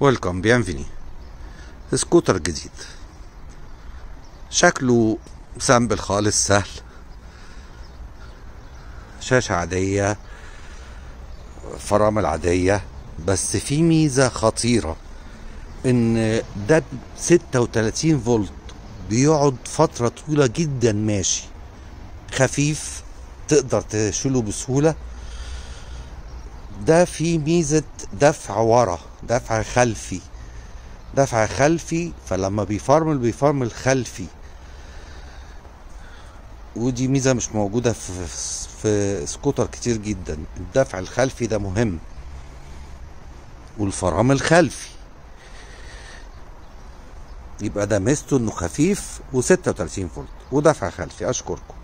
ويلكم بيانفيني سكوتر جديد شكله سامبل خالص سهل شاشة عادية فرامل عادية بس في ميزة خطيرة ان ده 36 فولت بيقعد فترة طويلة جدا ماشي خفيف تقدر تشيله بسهولة ده في ميزة دفع ورا دفع خلفي دفع خلفي فلما بيفرمل بيفرمل خلفي ودي ميزة مش موجودة في, في سكوتر كتير جدا الدفع الخلفي ده مهم والفرامل خلفي يبقى ده ميزته انه خفيف و36 فولت ودفع خلفي اشكركم